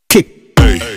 kick.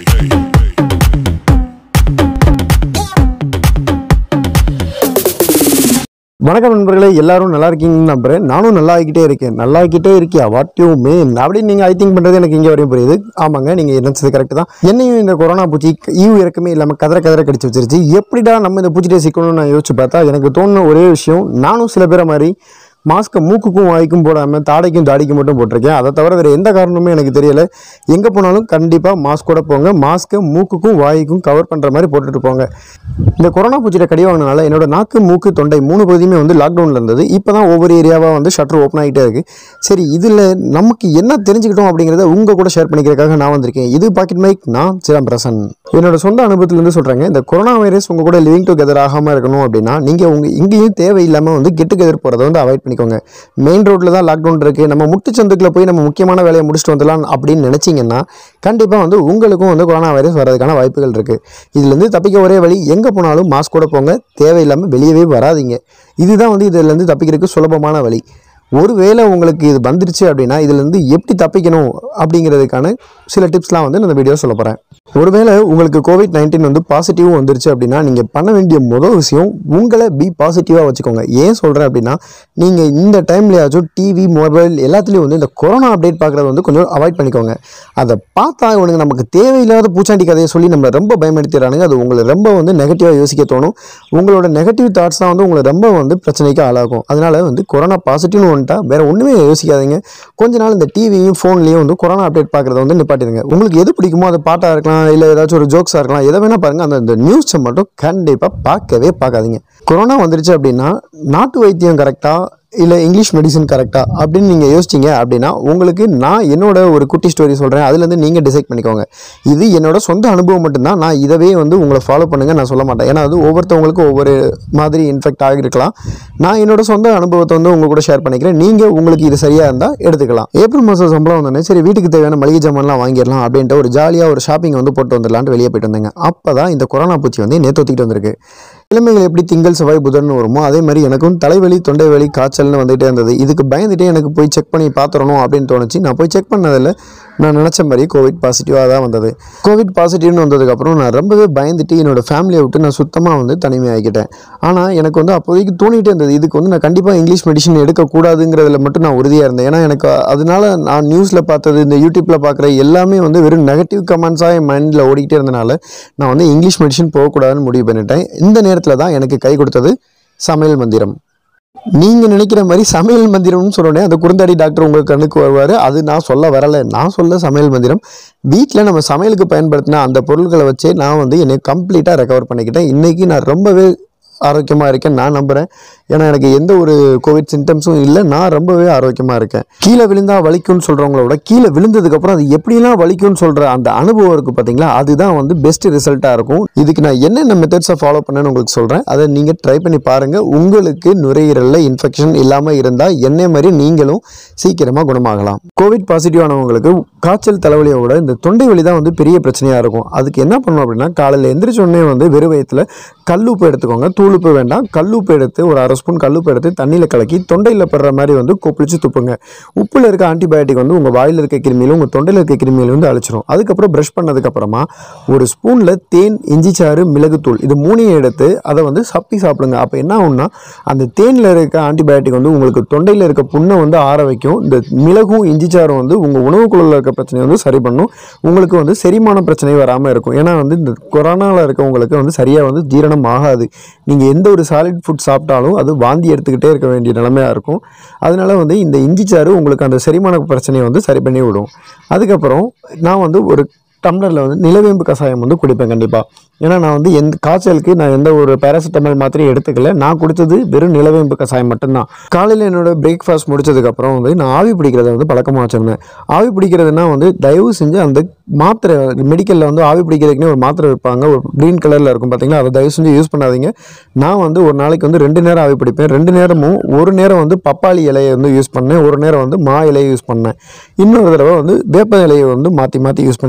வணக்கம் நண்பர்களே எல்லாரும் நல்லா இருக்கீங்கன்னு நம்புறேன் நானும் நல்லா ஆகிக்கிட்டே இருக்கேன் நல்லா ஆகிக்கிட்டே இருக்கியா வாட் யூ மீன் அப்படின்னு நீங்கள் ஐ திங்க் பண்ணுறது எனக்கு இங்கே வரையும் புரியுது ஆமாங்க நீங்கள் நினச்சது கரெக்ட் தான் என்னையும் இந்த கொரோனா பூச்சி ஈவு இறக்கமே இல்லாமல் கதற கதற கடிச்சு வச்சிருச்சு எப்படிடா நம்ம இந்த பூச்சிட்டை சிக்கணும்னு நான் யோசிச்சு பார்த்தா எனக்கு தோணுன ஒரே விஷயம் நானும் சில பேரை மாதிரி மாஸ்க்கை மூக்குக்கும் வாய்க்கும் போடாமல் தாடைக்கும் தாடிக்கும் மட்டும் போட்டிருக்கேன் அதை தவிர வேறு எந்த காரணமுமே எனக்கு தெரியல எங்கே போனாலும் கண்டிப்பாக மாஸ்கோட போங்க மாஸ்க்கை மூக்குக்கும் வாய்க்கும் கவர் பண்ணுற மாதிரி போட்டுட்டு போங்க இந்த கொரோனா பூச்சியில கடி வாங்கினால என்னோட நாக்கு மூக்கு தொண்டை மூணு பகுதியுமே வந்து லாக்டவுனில் இருந்தது இப்போ தான் ஒவ்வொரு ஏரியாவாக வந்து ஷட்டர் ஓப்பன் ஆகிட்டே இருக்குது சரி இதில் நமக்கு என்ன தெரிஞ்சுக்கிட்டோம் அப்படிங்கிறத உங்கள் கூட ஷேர் பண்ணிக்கிறதுக்காக நான் வந்திருக்கேன் இது பாக்கெட் மைக் நான் சிதம்பரசன் என்னோட சொந்த அனுபவத்திலேருந்து சொல்கிறேங்க இந்த கொரோனா வைரஸ் உங்கள் கூட லிவிங் டுகெதர் ஆகாமல் இருக்கணும் அப்படின்னா நீங்கள் உங்கள் இங்கேயும் தேவையில்லாமல் வந்து கெட் டுகெதர் போகிறத வந்து அவாய்ட் பண்ணிக்கோங்க மெயின் ரோட்டில் தான் லாக்டவுன் இருக்குது நம்ம முட்டுச்சந்துக்குள்ள போய் நம்ம முக்கியமான வேலையை முடிச்சுட்டு வந்துடலாம் அப்படின்னு நினச்சிங்கன்னா கண்டிப்பாக வந்து உங்களுக்கும் வந்து கொரோனா வைரஸ் வர்றதுக்கான வாய்ப்புகள் இருக்குது இதுலேருந்து தப்பிக்க ஒரே வழி எங்கே போனாலும் மாஸ்கோட போங்க தேவையில்லாமல் வெளியவே வராதீங்க இதுதான் வந்து இதுலேருந்து தப்பிக்கிறதுக்கு சுலபமான வழி ஒருவேளை உங்களுக்கு இது வந்துருச்சு அப்படின்னா இதுலேருந்து எப்படி தப்பிக்கணும் அப்படிங்கிறதுக்கான சில டிப்ஸ்லாம் வந்து நான் இந்த வீடியோ சொல்ல போகிறேன் ஒருவேளை உங்களுக்கு கோவிட் நைன்டீன் வந்து பாசிட்டிவும் வந்துருச்சு அப்படின்னா நீங்கள் பண்ண வேண்டிய முதல் விஷயம் உங்களை பி பாசிட்டிவாக வச்சுக்கோங்க ஏன் சொல்கிறேன் அப்படின்னா நீங்கள் இந்த டைம்லையாச்சும் டிவி மொபைல் எல்லாத்துலேயும் வந்து இந்த கொரோனா அப்டேட் பார்க்குறத வந்து கொஞ்சம் அவாய்ட் பண்ணிக்கோங்க அதை பார்த்தா இவனுங்க நமக்கு தேவையில்லாத பூச்சாண்டி கதையை சொல்லி நம்மளை ரொம்ப பயன்படுத்திடுறானுங்க அது உங்களை ரொம்ப வந்து நெகட்டிவாக யோசிக்க தோணும் உங்களோட நெகட்டிவ் தாட்ஸ் தான் வந்து உங்களை ரொம்ப வந்து பிரச்சனைக்கு ஆளாகும் அதனால வந்து கொரோனா பாசிட்டிவ்னு வந்துட்டா வேற ஒன்றுமே யோசிக்காதீங்க கொஞ்ச நாள் இந்த டிவியும் ஃபோன்லேயும் வந்து கொரோனா அப்டேட் பார்க்குறத வந்து நிப்பாட்டிடுங்க உங்களுக்கு எது பிடிக்குமோ அது பாட்டாக இருக்கலாம் இல்லை ஏதாச்சும் ஒரு ஜோக்ஸாக இருக்கலாம் எதை வேணால் பாருங்கள் அந்த இந்த நியூஸை மட்டும் கண்டிப்பாக பார்க்கவே பார்க்காதீங்க கொரோனா வந்துருச்சு அப்படின்னா நாட்டு வைத்தியம் கரெக்டாக இல்லை இங்கிலீஷ் மெடிசன் கரெக்டாக அப்படின்னு நீங்கள் யோசிச்சிங்க அப்படின்னா உங்களுக்கு நான் என்னோட ஒரு குட்டி ஸ்டோரி சொல்கிறேன் அதுலேருந்து நீங்கள் டிசைட் பண்ணிக்கோங்க இது என்னோட சொந்த அனுபவம் மட்டும்தான் நான் இதவே வந்து உங்களை ஃபாலோ பண்ணுங்க நான் சொல்ல மாட்டேன் ஏன்னா அது ஒவ்வொருத்தவங்களுக்கும் ஒவ்வொரு மாதிரி இன்ஃபெக்ட் ஆகிருக்கலாம் நான் என்னோட சொந்த அனுபவத்தை வந்து உங்க கூட ஷேர் பண்ணிக்கிறேன் நீங்கள் உங்களுக்கு இது சரியாக இருந்தால் எடுத்துக்கலாம் ஏப்ரல் மாதம் சம்பளம் வந்தோடனே சரி வீட்டுக்கு தேவையான மளிகை ஜாமான்லாம் வாங்கிடலாம் அப்படின்ட்டு ஒரு ஜாலியாக ஒரு ஷாப்பிங் வந்து போட்டு வந்துடலான்ட்டு வெளியே போயிட்டு வந்தேங்க அப்போ தான் இந்த கொரோனா பூச்சி வந்து நேற்று தூக்கிட்டு வந்திருக்கு கிழமைகள் எப்படி திங்கள் செவ்வாய் புதன் வருமோ அதே மாதிரி எனக்கும் தலைவலி தொண்டை வலி காய்ச்சல்னு வந்துகிட்டே இருந்தது இதுக்கு பயந்துட்டே எனக்கு போய் செக் பண்ணி பார்த்துடணும் அப்படின்னு தோணுச்சு நான் போய் செக் பண்ணதில் நான் நினச்ச மாதிரி கோவிட் பாசிட்டிவாக தான் வந்தது கோவிட் பாசிட்டிவ்னு வந்ததுக்கப்புறம் நான் ரொம்பவே பயந்துட்டு என்னோட ஃபேமிலியை விட்டு நான் சுத்தமாக வந்து தனிமையாகிக்கிட்டேன் ஆனால் எனக்கு வந்து அப்போதைக்கு தோணிகிட்டே இருந்தது இதுக்கு வந்து நான் கண்டிப்பாக இங்கிலீஷ் மெடிசன் எடுக்கக்கூடாதுங்கிறதுல மட்டும் நான் உறுதியாக இருந்தேன் ஏன்னா எனக்கு அதனால நான் நியூஸில் பார்த்தது இந்த யூடியூப்பில் பார்க்குற எல்லாமே வந்து வெறும் நெகட்டிவ் கமெண்ட்ஸாக என் மைண்டில் ஓடிக்கிட்டே இருந்தனால நான் வந்து இங்கிலீஷ் மெடிசன் போகக்கூடாதுன்னு முடிவு பண்ணிட்டேன் இந்த நேரத்தில் தான் எனக்கு கை கொடுத்தது சமையல் மந்திரம் நீங்கள் நினைக்கிற மாதிரி சமையல் மந்திரம்னு சொன்னோடனே அந்த குறுந்தாடி டாக்டர் உங்கள் கண்ணுக்கு வருவார் அது நான் சொல்ல வரலை நான் சொல்ல சமையல் மந்திரம் வீட்டில் நம்ம சமையலுக்கு பயன்படுத்தின அந்த பொருட்களை வச்சே நான் வந்து என்னை கம்ப்ளீட்டாக ரெக்கவர் பண்ணிக்கிட்டேன் இன்றைக்கி நான் ரொம்பவே ஆரோக்கியமாக இருக்கேன் நான் நம்புகிறேன் ஏன்னா எனக்கு எந்த ஒரு கோவிட் சிம்டம்ஸும் இல்லை நான் ரொம்பவே ஆரோக்கியமாக இருக்கேன் கீழே விழுந்தா வலிக்கும்னு சொல்கிறவங்கள விட கீழே விழுந்ததுக்கப்புறம் அது எப்படிலாம் வலிக்கும்னு சொல்கிற அந்த அனுபவம் இருக்குது பார்த்தீங்களா அதுதான் வந்து பெஸ்ட் ரிசல்ட்டாக இருக்கும் இதுக்கு நான் என்னென்ன மெத்தட்ஸை ஃபாலோ பண்ணேன்னு உங்களுக்கு சொல்கிறேன் அதை நீங்கள் ட்ரை பண்ணி பாருங்கள் உங்களுக்கு நுரையீரலில் இன்ஃபெக்ஷன் இல்லாமல் இருந்தால் என்னை மாதிரி நீங்களும் சீக்கிரமாக குணமாகலாம் கோவிட் பாசிட்டிவ் ஆனவங்களுக்கு காய்ச்சல் தலைவலியை விட இந்த தொண்டை வலி தான் வந்து பெரிய பிரச்சனையாக இருக்கும் அதுக்கு என்ன பண்ணணும் அப்படின்னா காலையில் எந்திரிச்ச உடனே வந்து வெறும் வயிற்றுல கல்லுப்பு எடுத்துக்கோங்க தூளுப்பு வேண்டாம் கல்லுப்பு எடுத்து ஒரு அரை ஸ்பூன் கல்லுப்பு எடுத்து தண்ணியில் கலக்கி தொண்டையில் படுற மாதிரி வந்து கொப்பளிச்சு துப்புங்க உப்பில் இருக்க ஆன்டிபயோட்டிக் வந்து உங்கள் வாயில் இருக்க கிருமியிலும் உங்கள் தொண்டையில் இருக்க கிருமியிலும் வந்து அழிச்சிரும் அதுக்கப்புறம் ப்ரஷ் பண்ணதுக்கப்புறமா ஒரு ஸ்பூனில் தேன் இஞ்சி சாறு மிளகுத்தூள் இது மூணையும் எடுத்து அதை வந்து சப்பி சாப்பிடுங்க அப்போ என்ன ஆகும்னா அந்த தேனில் இருக்க ஆன்டிபயோட்டிக் வந்து உங்களுக்கு தொண்டையில் இருக்க புண்ணை வந்து ஆற வைக்கும் இந்த மிளகும் இஞ்சி சாறும் வந்து உங்கள் உணவுக்குள்ள இருக்க பிரச்சனையை வந்து சரி பண்ணும் உங்களுக்கு வந்து செரிமான பிரச்சனை வராமல் இருக்கும் ஏன்னா வந்து இந்த கொரோனாவில் இருக்கவங்களுக்கு வந்து சரியாக வந்து ஜீரணம் ஆகாது நீங்கள் எந்த ஒரு சாலிட் ஃபுட் சாப்பிட்டாலும் அது வாந்தி எடுத்துக்கிட்டே இருக்க வேண்டிய நிலைமையாக இருக்கும் அதனால வந்து இந்த இஞ்சி சாறு உங்களுக்கு அந்த செரிமான பிரச்சனையை வந்து சரி பண்ணி விடும் அதுக்கப்புறம் நான் வந்து ஒரு டம்ளரில் வந்து நிலவேம்பு கஷாயம் வந்து குடிப்பேன் கண்டிப்பாக ஏன்னா நான் வந்து எந்த காய்ச்சலுக்கு நான் எந்த ஒரு பேராசிட்டமால் மாத்திரையும் எடுத்துக்கல நான் குடித்தது வெறும் நிலவேம்பு கஷாயம் மட்டும்தான் காலையில் என்னோட பிரேக்ஃபாஸ்ட் முடிச்சதுக்கப்புறம் வந்து நான் ஆவி பிடிக்கிறத வந்து பழக்கமாக வச்சுருந்தேன் ஆவி பிடிக்கிறதுனா வந்து தயவு செஞ்சு அந்த மாத்திரை மெடிக்கலில் வந்து ஆவி பிடிக்கிறதுக்குனே ஒரு மாத்திரை வைப்பாங்க ஒரு க்ரீன் கலரில் இருக்கும் பார்த்தீங்களா அதை தயவு செஞ்சு யூஸ் பண்ணாதீங்க நான் வந்து ஒரு நாளைக்கு வந்து ரெண்டு நேரம் ஆவி பிடிப்பேன் ரெண்டு நேரமும் ஒரு நேரம் வந்து பப்பாளி இலையை வந்து யூஸ் பண்ணேன் ஒரு நேரம் வந்து மா இலையை யூஸ் பண்ணேன் இன்னொரு தடவை வந்து வேப்ப இலையை வந்து மாற்றி மாற்றி யூஸ் பண்ணிக்குவேன்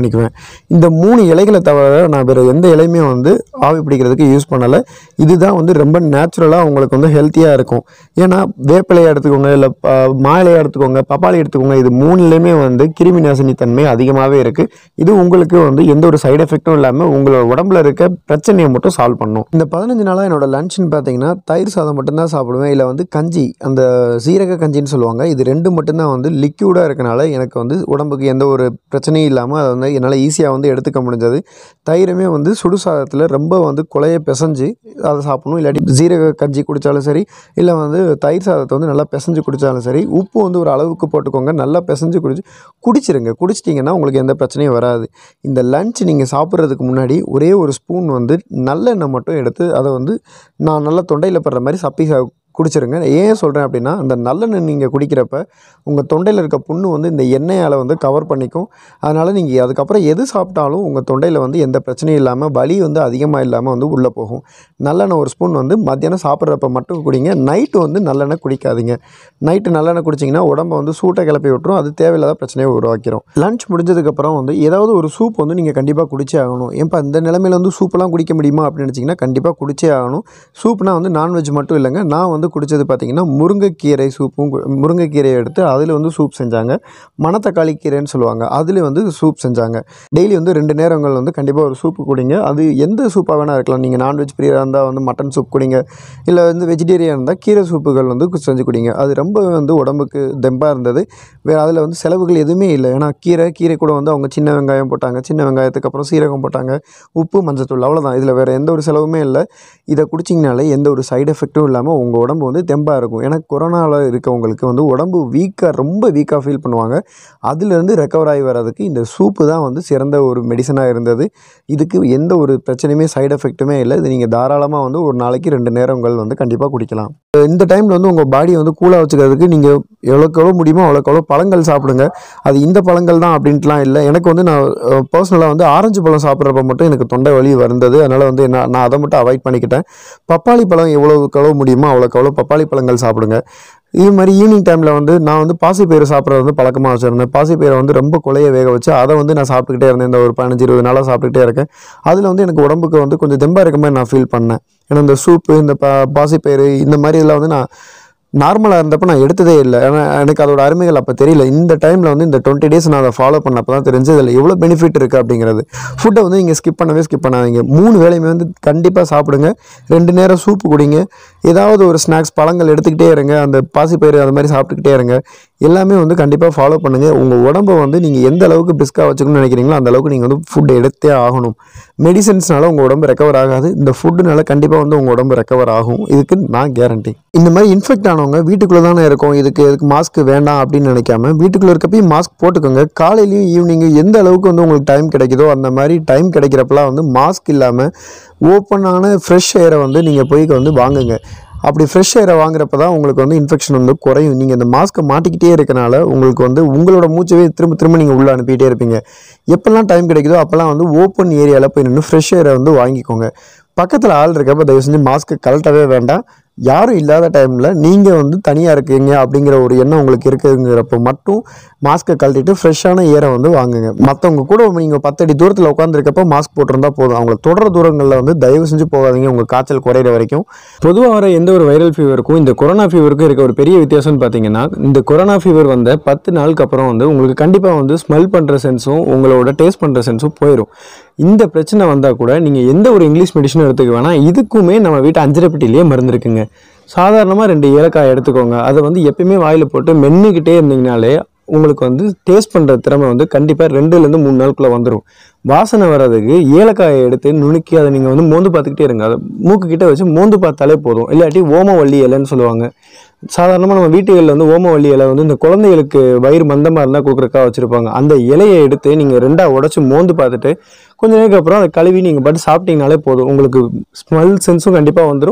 இந்த மூணு இலைகளை தவிர நான் வேறு எந்த இலையுமே வந்து ஆவி பிடிக்கிறதுக்கு யூஸ் பண்ணலை இதுதான் வந்து ரொம்ப நேச்சுரலாக உங்களுக்கு வந்து ஹெல்த்தியாக இருக்கும் ஏன்னா வேப்பிலையை எடுத்துக்கோங்க இல்லை மாயிலையை எடுத்துக்கோங்க பப்பாளி எடுத்துக்கோங்க இது மூணுலேயுமே வந்து கிருமி நாசினி தன்மை அதிகமாகவே இருக்குது இது உங்களுக்கு வந்து எந்த ஒரு சைடு எஃபெக்ட்டும் இல்லாமல் உங்களோட உடம்புல இருக்க பிரச்சனையை மட்டும் சால்வ் பண்ணும் இந்த பதினஞ்சு நாளாக என்னோட லஞ்சுன்னு பார்த்தீங்கன்னா தயிர் சாதம் மட்டும்தான் சாப்பிடுவேன் இல்லை வந்து கஞ்சி அந்த சீரக கஞ்சின்னு சொல்லுவாங்க இது ரெண்டு மட்டும்தான் வந்து லிக்யூடாக இருக்கனால எனக்கு வந்து உடம்புக்கு எந்த ஒரு பிரச்சனையும் இல்லாமல் அதை வந்து என்னால் ஈஸியாக வந்து எடுத்துக்க முடிஞ்சது தயிருமே வந்து சுடு சாதத்தில் ரொம்ப வந்து குழைய பிசைஞ்சு அதை சாப்பிடணும் இல்லாட்டி சீரக கஞ்சி குடித்தாலும் சரி இல்லை வந்து தயிர் சாதத்தை வந்து நல்லா பிசைஞ்சு குடித்தாலும் சரி உப்பு வந்து ஒரு அளவுக்கு போட்டுக்கோங்க நல்லா பிசைஞ்சு குடிச்சு குடிச்சிருங்க குடிச்சிட்டிங்கன்னா உங்களுக்கு எந்த பிரச்சனையும் வராது இந்த லஞ்ச் நீங்கள் சாப்பிட்றதுக்கு முன்னாடி ஒரே ஒரு ஸ்பூன் வந்து நல்லெண்ணெய் மட்டும் எடுத்து அதை வந்து நான் நல்லா தொண்டையில் படுற மாதிரி சப்பி சா குடிச்சிருங்க ஏன் சொல்கிறேன் அப்படின்னா அந்த நல்லெண்ணெய் நீங்கள் குடிக்கிறப்ப உங்கள் தொண்டையில் இருக்க புண்ணு வந்து இந்த எண்ணெயால் வந்து கவர் பண்ணிக்கும் அதனால் நீங்கள் அதுக்கப்புறம் எது சாப்பிட்டாலும் உங்கள் தொண்டையில் வந்து எந்த பிரச்சனையும் இல்லாமல் வலி வந்து அதிகமாக இல்லாமல் வந்து உள்ளே போகும் நல்லெண்ணெய் ஒரு ஸ்பூன் வந்து மத்தியானம் சாப்பிட்றப்ப மட்டும் குடிங்க நைட்டு வந்து நல்லெண்ணெய் குடிக்காதீங்க நைட்டு நல்லெண்ணெய் குடிச்சிங்கன்னா உடம்பை வந்து சூட்டை கிளப்பி விட்டுரும் அது தேவையில்லாத பிரச்சனையை உருவாக்கிரும் லஞ்ச் முடிஞ்சதுக்கப்புறம் வந்து ஏதாவது ஒரு சூப் வந்து நீங்கள் கண்டிப்பாக குடிச்சே ஆகணும் ஏன்ப்பா இந்த நிலமையில வந்து சூப்பெல்லாம் குடிக்க முடியுமா அப்படின்னு நினச்சிங்கன்னா கண்டிப்பாக குடிச்சே ஆகணும் சூப்னா வந்து நான்வெஜ் மட்டும் இல்லைங்க நான் வந்து குடித்தது பார்த்தீங்கன்னா முருங்கைக்கீரை சூப்பும் கு- முருங்கைக்கீரையை எடுத்து அதில் வந்து சூப் செஞ்சாங்க மணத்தக்காளி கீரைன்னு சொல்லுவாங்க அதில் வந்து சூப் செஞ்சாங்க டெய்லி வந்து ரெண்டு நேரங்கள் வந்து கண்டிப்பாக ஒரு சூப்பு குடிங்க அது எந்த சூப்பாக வேணால் இருக்கலாம் நீங்கள் நான்வெஜ் பிரியராக இருந்தால் வந்து மட்டன் சூப் குடிங்க இல்லை வந்து வெஜிடேரியன் இருந்தால் கீரை சூப்புகள் வந்து கு- செஞ்சு குடிங்க அது ரொம்ப வந்து உடம்புக்கு தெம்பாக இருந்தது வேறு அதில் வந்து செலவுகள் எதுவுமே இல்லை ஏன்னா கீரை கீரை கூட வந்து அவங்க சின்ன வெங்காயம் போட்டாங்க சின்ன வெங்காயத்துக்கு அப்புறம் சீரகம் போட்டாங்க உப்பு மஞ்சத்தூள் அவ்வளோதான் இதில் வேறு எந்த ஒரு செலவுமே இல்லை இதை குடிச்சிங்கனாலே எந்த ஒரு சைடு எஃபெக்ட்டும் இல்லாமல் உங்கள் உடம்பு வந்து தெம்பாக இருக்கும் ஏன்னா கொரோனாவில் இருக்கவங்களுக்கு வந்து உடம்பு வீக்காக ரொம்ப வீக்காக ஃபீல் பண்ணுவாங்க அதுலேருந்து ரெக்கவர் ஆகி வர்றதுக்கு இந்த சூப்பு தான் வந்து சிறந்த ஒரு மெடிசனாக இருந்தது இதுக்கு எந்த ஒரு பிரச்சனையுமே சைடு எஃபெக்ட்டுமே இல்லை இது நீங்கள் தாராளமாக வந்து ஒரு நாளைக்கு ரெண்டு நேரங்கள் வந்து கண்டிப்பாக குடிக்கலாம் இந்த டைமில் வந்து உங்கள் பாடியை வந்து கூலாக வச்சுக்கிறதுக்கு நீங்கள் எவ்வளோக்கு எவ்வளோ முடியுமோ அவ்வளோக்கு எவ்வளோ பழங்கள் சாப்பிடுங்க அது இந்த பழங்கள் தான் அப்படின்ட்டுலாம் இல்லை எனக்கு வந்து நான் பர்சனலாக வந்து ஆரஞ்சு பழம் சாப்பிட்றப்ப மட்டும் எனக்கு தொண்டை வலி வந்தது அதனால் வந்து என்ன நான் அதை மட்டும் அவாய்ட் பண்ணிக்கிட்டேன் பப்பாளி பழம் எவ்வளோக்கு எவ்வளோ முடியுமோ அவ்வளோக்கு எவ்வளோ பப்பாளி பழங்கள் சாப்பிடுங்க இது மாதிரி ஈவினிங் டைமில் வந்து நான் வந்து பாசிப்பயிறு சாப்பிட்றது வந்து பழக்கமாக வச்சுருந்தேன் பாசிப்பயிரை வந்து ரொம்ப குலைய வேக வச்சு அதை வந்து நான் சாப்பிட்டுக்கிட்டே இருந்தேன் இந்த ஒரு பதினஞ்சு இருபது நாளாக சாப்பிட்டுக்கிட்டே இருக்கேன் அதில் வந்து எனக்கு உடம்புக்கு வந்து கொஞ்சம் தெம்பாக இருக்க மாதிரி நான் ஃபீல் பண்ணேன் ஏன்னா இந்த சூப்பு இந்த பா பாசிப்பயிறு இந்த மாதிரி இதெல்லாம் வந்து நான் நார்மலாக இருந்தப்போ நான் எடுத்ததே இல்லை ஏன்னா எனக்கு அதோட அருமைகள் அப்போ தெரியல இந்த டைமில் வந்து இந்த டுவெண்ட்டி டேஸ் நான் அதை ஃபாலோ பண்ணப்போ தான் தெரிஞ்சு இதில் எவ்வளோ பெனிஃபிட் இருக்குது அப்படிங்கிறது ஃபுட்டை வந்து நீங்கள் ஸ்கிப் பண்ணவே ஸ்கிப் பண்ணாதீங்க மூணு வேளையுமே வந்து கண்டிப்பாக சாப்பிடுங்க ரெண்டு நேரம் சூப்பு குடிங்க ஏதாவது ஒரு ஸ்நாக்ஸ் பழங்கள் எடுத்துக்கிட்டே இருங்க அந்த பாசிப்பயிறு அது மாதிரி சாப்பிட்டுக்கிட்டே இருங்க எல்லாமே வந்து கண்டிப்பாக ஃபாலோ பண்ணுங்கள் உங்கள் உடம்பை வந்து நீங்கள் எந்த அளவுக்கு பிஸ்காக வச்சுக்கணும்னு நினைக்கிறீங்களோ அந்த அளவுக்கு நீங்கள் வந்து ஃபுட் எடுத்தே ஆகணும் மெடிசன்ஸ்னால உங்கள் உடம்பு ரெக்கவர் ஆகாது இந்த ஃபுட்டுனால கண்டிப்பாக வந்து உங்கள் உடம்பு ரெக்கவர் ஆகும் இதுக்கு நான் கேரண்டி இந்த மாதிரி இன்ஃபெக்ட் ஆனவங்க வீட்டுக்குள்ளே தானே இருக்கும் இதுக்கு இதுக்கு மாஸ்க் வேண்டாம் அப்படின்னு நினைக்காம வீட்டுக்குள்ளே இருக்கப்பயும் மாஸ்க் போட்டுக்கோங்க காலையிலையும் ஈவினிங்கும் எந்த அளவுக்கு வந்து உங்களுக்கு டைம் கிடைக்குதோ அந்த மாதிரி டைம் கிடைக்கிறப்பலாம் வந்து மாஸ்க் இல்லாமல் ஓப்பனான ஃப்ரெஷ் ஏரை வந்து நீங்கள் போய் வந்து வாங்குங்க அப்படி ஃப்ரெஷ் ஏரை வாங்குறப்ப தான் உங்களுக்கு வந்து இன்ஃபெக்ஷன் வந்து குறையும் நீங்கள் இந்த மாஸ்க்கை மாட்டிக்கிட்டே இருக்கனால உங்களுக்கு வந்து உங்களோட மூச்சவே திரும்ப திரும்ப நீங்கள் உள்ளே அனுப்பிட்டே இருப்பீங்க எப்போல்லாம் டைம் கிடைக்குதோ அப்போல்லாம் வந்து ஓப்பன் ஏரியாவில் போய் நின்று ஃப்ரெஷ் ஏரை வந்து வாங்கிக்கோங்க பக்கத்தில் ஆள் இருக்கப்ப தயவு செஞ்சு மாஸ்க்கு கழட்டவே வேண்டாம் யாரும் இல்லாத டைமில் நீங்கள் வந்து தனியாக இருக்கீங்க அப்படிங்கிற ஒரு எண்ணம் உங்களுக்கு இருக்குங்கிறப்ப மட்டும் மாஸ்க்கை கழட்டிட்டு ஃப்ரெஷ்ஷான ஏரை வந்து வாங்குங்க மற்றவங்க கூட நீங்கள் பத்தடி தூரத்தில் உட்காந்துருக்கப்ப மாஸ்க் போட்டிருந்தா போதும் அவங்கள தொடர தூரங்களில் வந்து தயவு செஞ்சு போகாதீங்க உங்கள் காய்ச்சல் குறையிற வரைக்கும் பொதுவாக வர எந்த ஒரு வைரல் ஃபீவருக்கும் இந்த கொரோனா ஃபீவருக்கும் இருக்க ஒரு பெரிய வித்தியாசம்னு பார்த்தீங்கன்னா இந்த கொரோனா ஃபீவர் வந்த பத்து நாளுக்கு அப்புறம் வந்து உங்களுக்கு கண்டிப்பாக வந்து ஸ்மெல் பண்ணுற சென்ஸும் உங்களோட டேஸ்ட் பண்ணுற சென்ஸும் போயிடும் இந்த பிரச்சனை வந்தால் கூட நீங்கள் எந்த ஒரு இங்கிலீஷ் மெடிசனும் எடுத்துக்க வேணாம் இதுக்குமே நம்ம வீட்டு அஞ்சரைப்பட்டிலேயே மருந்து இருக்குங்க சாதாரணமாக ரெண்டு ஏலக்காய் எடுத்துக்கோங்க அதை வந்து எப்பயுமே வாயில் போட்டு மென்னுக்கிட்டே இருந்தீங்கனாலே உங்களுக்கு வந்து டேஸ்ட் பண்ணுற திறமை வந்து கண்டிப்பாக ரெண்டுலேருந்து மூணு நாளுக்குள்ளே வந்துடும் வாசனை வர்றதுக்கு ஏலக்காயை எடுத்து நுணுக்கி அதை நீங்கள் வந்து மோந்து பார்த்துக்கிட்டே இருங்க அதை மூக்கு கிட்ட வச்சு மோந்து பார்த்தாலே போதும் இல்லாட்டி ஓமவல்லி இலைன்னு சொல்லுவாங்க சாதாரணமாக நம்ம வீட்டுகளில் வந்து ஓமவல்லி இலை வந்து இந்த குழந்தைகளுக்கு வயிறு மந்தமாக இருந்தால் கொடுக்குறக்கா வச்சுருப்பாங்க அந்த இலையை எடுத்து நீங்கள் ரெண்டாக உடச்சி மோந்து பார்த்துட்டு கொஞ்ச நேரத்துக்கு அப்புறம் அதை கழுவி நீங்கள் பாட்டு சாப்பிட்டீங்கனாலே போதும் உங்களுக்கு ஸ்மெல் சென்ஸும் கண்டிப்பாக வந்துடும்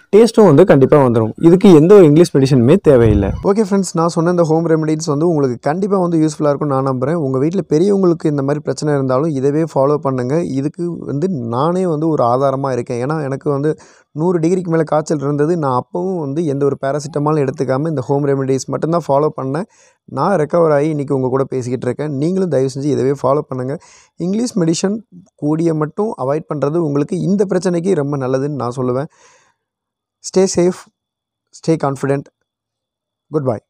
டேஸ்ட்டும் வந்து கண்டிப்பாக வந்துடும் இதுக்கு எந்த ஒரு இங்கிலீஷ் மெடிசனுமே தேவையில்லை ஓகே ஃப்ரெண்ட்ஸ் நான் சொன்ன இந்த ஹோம் ரெமெடிஸ் வந்து உங்களுக்கு கண்டிப்பாக வந்து யூஸ்ஃபுல்லாக இருக்கும் நான் நம்புகிறேன் உங்கள் வீட்டில் பெரியவங்களுக்கு இந்த மாதிரி பிரச்சனை இருந்தாலும் இதவே ஃபாலோ பண்ணுங்கள் இதுக்கு வந்து நானே வந்து ஒரு ஆதாரமாக இருக்கேன் ஏன்னா எனக்கு வந்து நூறு டிகிரிக்கு மேலே காய்ச்சல் இருந்தது நான் அப்போவும் வந்து எந்த ஒரு பேராசிட்டமாலும் எடுத்துக்காமல் இந்த ஹோம் ரெமெடிஸ் மட்டும்தான் ஃபாலோ பண்ணேன் நான் ரெக்கவர் ஆகி இன்றைக்கி உங்கள் கூட பேசிக்கிட்டு இருக்கேன் நீங்களும் தயவு செஞ்சு இதவே ஃபாலோ பண்ணுங்கள் இங்கிலீஷ் மெடிசன் கூடிய மட்டும் அவாய்ட் பண்ணுறது உங்களுக்கு இந்த பிரச்சனைக்கு ரொம்ப நல்லதுன்னு நான் சொல்லுவேன் stay safe stay confident good by